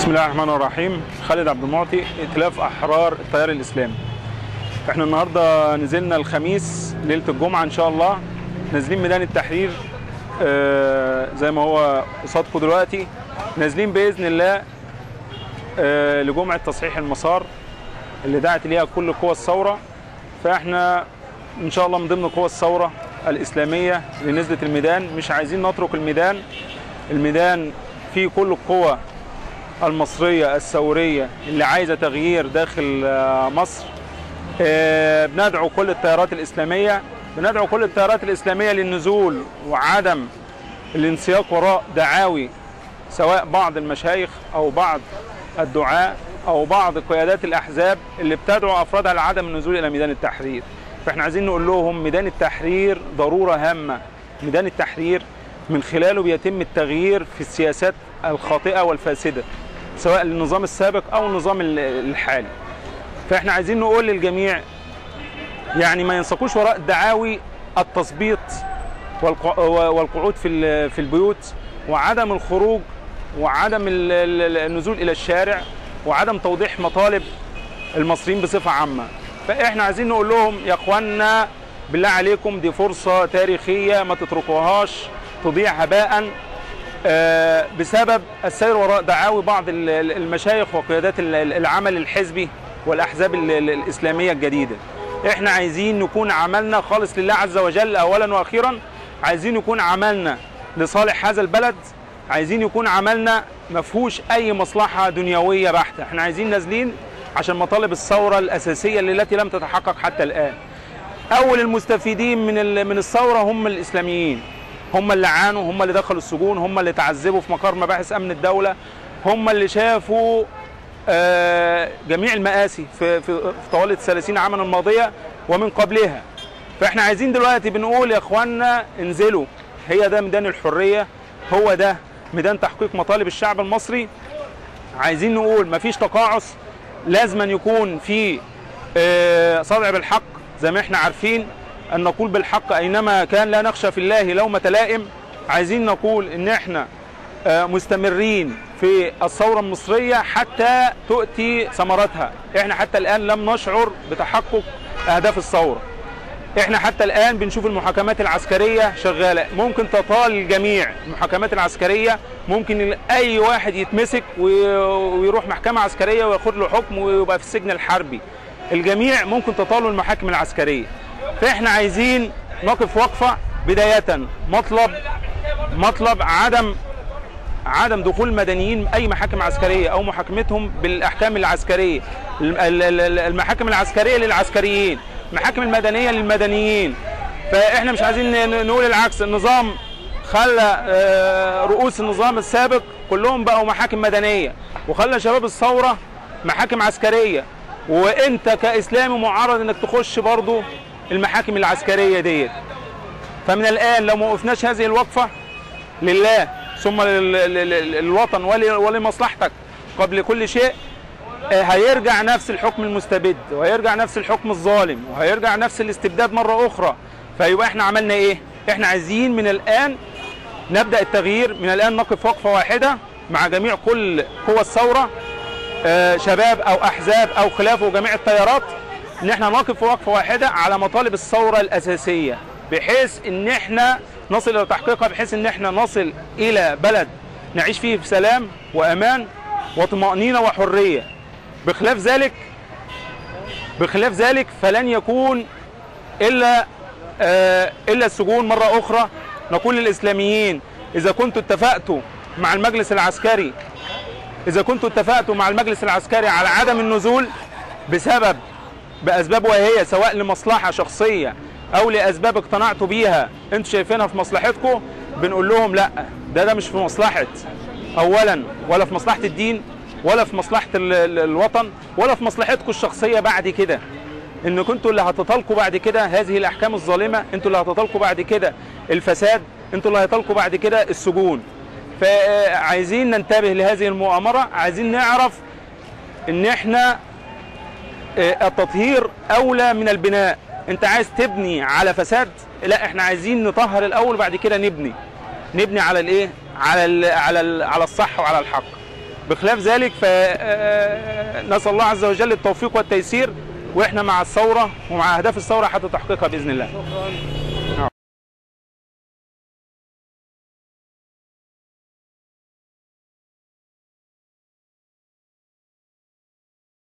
بسم الله الرحمن الرحيم خالد عبد المعطي ائتلاف احرار التيار الاسلامي احنا النهارده نزلنا الخميس ليله الجمعه ان شاء الله نازلين ميدان التحرير آه، زي ما هو قصادكم دلوقتي نازلين باذن الله آه، لجمعه تصحيح المسار اللي دعت ليها كل قوى الثوره فاحنا ان شاء الله من ضمن قوى الثوره الاسلاميه اللي نزلت الميدان مش عايزين نترك الميدان الميدان فيه كل القوى المصرية الثورية اللي عايزة تغيير داخل آه، مصر آه، بندعو كل التيارات الإسلامية بندعو كل التيارات الإسلامية للنزول وعدم الانسياق وراء دعاوي سواء بعض المشايخ أو بعض الدعاء أو بعض قيادات الأحزاب اللي بتدعو أفرادها لعدم النزول إلى ميدان التحرير فإحنا عايزين نقول لهم ميدان التحرير ضرورة هامة ميدان التحرير من خلاله بيتم التغيير في السياسات الخاطئة والفاسدة سواء النظام السابق او النظام ال- الحالي فاحنا عايزين نقول للجميع يعني ما ينسقوش وراء دعاوي التثبيط والق- والقعود في ال- في البيوت وعدم الخروج وعدم ال- ال- النزول الى الشارع وعدم توضيح مطالب المصريين بصفه عامه فاحنا عايزين نقول لهم يا اخوانا بالله عليكم دي فرصه تاريخيه ما تتركوهاش تضيع هباء آه، بسبب السير وراء دعاوي بعض ال- ال- المشايخ وقيادات ال- ال- العمل الحزبي والاحزاب ال- ال- الاسلاميه الجديده. احنا عايزين نكون عملنا خالص لله عز وجل اولا واخيرا عايزين يكون عملنا لصالح هذا البلد عايزين يكون عملنا ما فيهوش اي مصلحه دنيويه بحته، احنا عايزين نازلين عشان مطالب الثوره الاساسيه اللي التي لم تتحقق حتى الان. اول المستفيدين من ال- من الثوره هم الاسلاميين هم اللي عانوا هم اللي دخلوا السجون هم اللي تعذبوا في مقر مباحث امن الدوله هم اللي شافوا آه، جميع المآسي في في في طوال الثلاثين عاما الماضيه ومن قبلها فاحنا عايزين دلوقتي بنقول يا اخوانا انزلوا هي ده ميدان الحريه هو ده ميدان تحقيق مطالب الشعب المصري عايزين نقول مفيش تقاعس لازما يكون في آه، صدع بالحق زي ما احنا عارفين ان نقول بالحق اينما كان لا نخشى في الله لومة لائم عايزين نقول ان احنا آه، مستمرين في الثورة المصرية حتى تؤتي ثمرتها احنا حتى الان لم نشعر بتحقق اهداف الثورة احنا حتى الان بنشوف المحاكمات العسكريه شغاله ممكن تطال الجميع المحاكمات العسكريه ممكن اي واحد يتمسك وي- ويروح محكمه عسكريه وياخد له حكم ويبقى في السجن الحربي الجميع ممكن تطالوا المحاكم العسكريه فاحنا عايزين نقف وقفه بدايه مطلب مطلب عدم عدم دخول المدنيين اي محاكم عسكريه او محاكمتهم بالاحكام العسكريه الم- ال- ال- المحاكم العسكريه للعسكريين المحاكم المدنيه للمدنيين فاحنا مش عايزين ن- نقول العكس النظام خلى آه، رؤوس النظام السابق كلهم بقوا محاكم مدنيه وخلى شباب الثوره محاكم عسكريه وانت كاسلامي معرض انك تخش برضو المحاكم العسكريه ديت فمن الان لو ما وقفناش هذه الوقفه لله ثم لل- لل- لل- للوطن ول- ولمصلحتك قبل كل شيء آه، هيرجع نفس الحكم المستبد وهيرجع نفس الحكم الظالم وهيرجع نفس الاستبداد مرة أخرى فيبقى احنا عملنا ايه؟ احنا عايزين من الآن نبدأ التغيير من الآن نقف وقفة واحدة مع جميع كل قوى الثورة آه، شباب أو أحزاب أو خلافه وجميع التيارات ان احنا نقف وقفة واحدة على مطالب الثورة الأساسية بحيث ان احنا نصل الى تحقيقها بحيث ان احنا نصل الى بلد نعيش فيه في سلام وامان وطمأنينة وحرية بخلاف ذلك بخلاف ذلك فلن يكون الا آه، الا السجون مره اخرى نقول للاسلاميين اذا كنتوا اتفقتوا مع المجلس العسكري اذا كنتوا اتفقتوا مع المجلس العسكري على عدم النزول بسبب باسباب وهي سواء لمصلحه شخصيه او لاسباب اقتنعتوا بيها انتوا شايفينها في مصلحتكم بنقول لهم لا ده ده مش في مصلحه اولا ولا في مصلحه الدين ولا في مصلحه ال- ال- الوطن ولا في مصلحتكم الشخصيه بعد كده ان كنتوا اللي هتطالقوا بعد كده هذه الاحكام الظالمه انتوا اللي هتطالقوا بعد كده الفساد انتوا اللي هيطالقوا بعد كده السجون فعايزين ننتبه لهذه المؤامره عايزين نعرف ان احنا آه، التطهير اولى من البناء انت عايز تبني على فساد لا احنا عايزين نطهر الاول وبعد كده نبني نبني على الايه على ال على ال على الصح وعلى الحق بخلاف ذلك فنسال الله عز وجل التوفيق والتيسير واحنا مع الثوره ومع اهداف الثوره حتى تحقيقها باذن الله شكرا